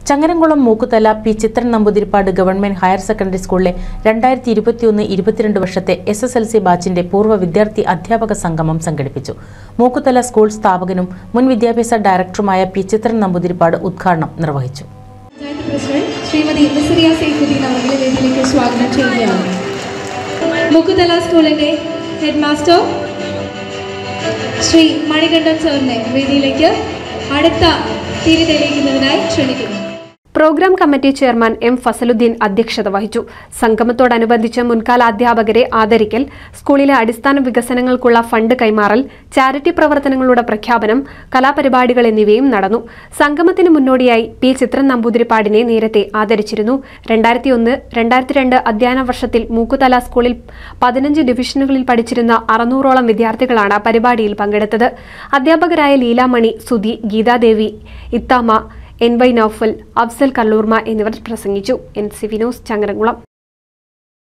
Changaramkulam Mookkuthala P Chithran Namboothiripad government higher secondary സ്കൂളിലെ രണ്ടായിരത്തി ഇരുപത്തിയൊന്ന് ഇരുപത്തിരണ്ട് വർഷത്തെ എസ് എസ് എൽ സി ബാച്ചിന്റെ പൂർവ്വ വിദ്യാർത്ഥി അധ്യാപക സംഗമം സംഘടിപ്പിച്ചു മൂക്കുതല സ്കൂൾ സ്ഥാപകനും മുൻ വിദ്യാഭ്യാസ ഡയറക്ടറുമായ പി ചിത്രൻ നമ്പൂതിരിപ്പാട് ഉദ്ഘാടനം നിർവഹിച്ചു പഞ്ചായത്ത് പ്രസിഡന്റ് ശ്രീമതി മിസറിയ സൈഫുദ്ദീൻ അവരുടെ വേദിയിലേക്ക് സ്വാഗതം ചെയ്യുകയാണ് മുക്കുതല സ്കൂളിന്റെ ഹെഡ് മാസ്റ്റർ ശ്രീ മണികണ്ഠൻ സാറിനെ വേദിയിലേക്ക് അടുത്ത തിരി തെളിയിക്കുന്നതിനായി ക്ഷണിക്കുന്നു program committee chairman M Fazaluddeen അധ്യക്ഷത വഹിച്ചു സംഗമത്തോടനുബന്ധിച്ച് മുൻകാല അധ്യാപകരെ ആദരിക്കൽ സ്കൂളിലെ അടിസ്ഥാന വികസനങ്ങൾക്കുള്ള ഫണ്ട് കൈമാറൽ ചാരിറ്റി പ്രവർത്തനങ്ങളുടെ പ്രഖ്യാപനം കലാപരിപാടികൾ എന്നിവയും നടന്നു സംഗമത്തിന് മുന്നോടിയായി പി ചിത്രൻ നമ്പൂതിരിപ്പാടിനെ നേരത്തെ ആദരിച്ചിരുന്നു രണ്ടായിരത്തി ഒന്ന് രണ്ടായിരത്തി രണ്ട് അധ്യയന വർഷത്തിൽ മൂക്കുതല സ്കൂളിൽ പതിനഞ്ച് ഡിവിഷനുകളിൽ പഠിച്ചിരുന്ന അറുന്നൂറോളം വിദ്യാർത്ഥികളാണ് പരിപാടിയിൽ പങ്കെടുത്തത് അധ്യാപകരായ ലീലാമണി സുധി ഗീതാദേവി ഇത്താമ എൻ വൈ നൌഫൽ അഫ്സൽ കല്ലൂർമ എന്നിവർ പ്രസംഗിച്ചു എൻ സി വിനോസ് ചങ്ങരംകുളം